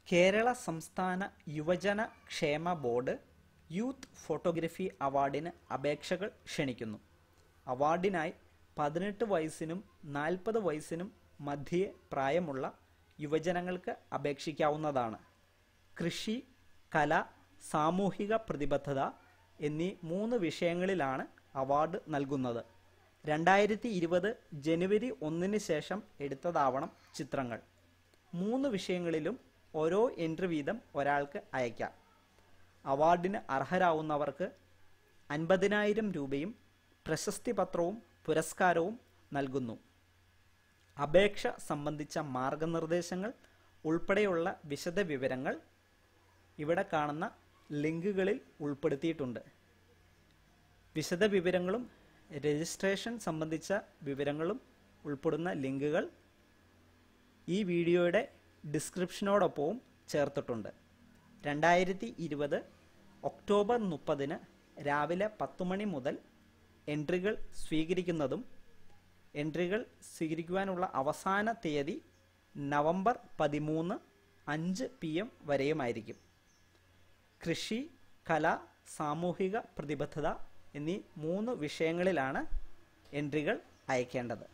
കേരള സംസ്ഥാന യുവജന ക്ഷേമ ബോർഡ് യൂത്ത് ഫോട്ടോഗ്രഫി അവാർഡിന് അപേക്ഷകൾ ക്ഷണിക്കുന്നു അവാർഡിനായി പതിനെട്ട് വയസ്സിനും നാൽപ്പത് വയസ്സിനും മധ്യേ പ്രായമുള്ള യുവജനങ്ങൾക്ക് അപേക്ഷിക്കാവുന്നതാണ് കൃഷി കല സാമൂഹിക പ്രതിബദ്ധത എന്നീ മൂന്ന് വിഷയങ്ങളിലാണ് അവാർഡ് നൽകുന്നത് രണ്ടായിരത്തി ഇരുപത് ജനുവരി ഒന്നിന് ശേഷം എടുത്തതാവണം ചിത്രങ്ങൾ മൂന്ന് വിഷയങ്ങളിലും ഓരോ എൻട്രി വീതം ഒരാൾക്ക് അയക്കാം അവാർഡിന് അർഹരാവുന്നവർക്ക് അൻപതിനായിരം രൂപയും പ്രശസ്തി പത്രവും പുരസ്കാരവും നൽകുന്നു അപേക്ഷ സംബന്ധിച്ച മാർഗനിർദ്ദേശങ്ങൾ ഉൾപ്പെടെയുള്ള വിശദ വിവരങ്ങൾ ഇവിടെ കാണുന്ന ലിങ്കുകളിൽ ഉൾപ്പെടുത്തിയിട്ടുണ്ട് വിശദ വിവരങ്ങളും രജിസ്ട്രേഷൻ സംബന്ധിച്ച വിവരങ്ങളും ഉൾപ്പെടുന്ന ലിങ്കുകൾ ഈ വീഡിയോയുടെ ഡിസ്ക്രിപ്ഷനോടൊപ്പവും ചേർത്തിട്ടുണ്ട് രണ്ടായിരത്തി ഇരുപത് ഒക്ടോബർ മുപ്പതിന് രാവിലെ പത്ത് മണി മുതൽ എൻട്രികൾ സ്വീകരിക്കുന്നതും എൻട്രികൾ സ്വീകരിക്കുവാനുള്ള അവസാന തീയതി നവംബർ പതിമൂന്ന് അഞ്ച് പി എം വരെയുമായിരിക്കും കൃഷി കല സാമൂഹിക പ്രതിബദ്ധത എന്നീ മൂന്ന് വിഷയങ്ങളിലാണ് എൻട്രികൾ അയക്കേണ്ടത്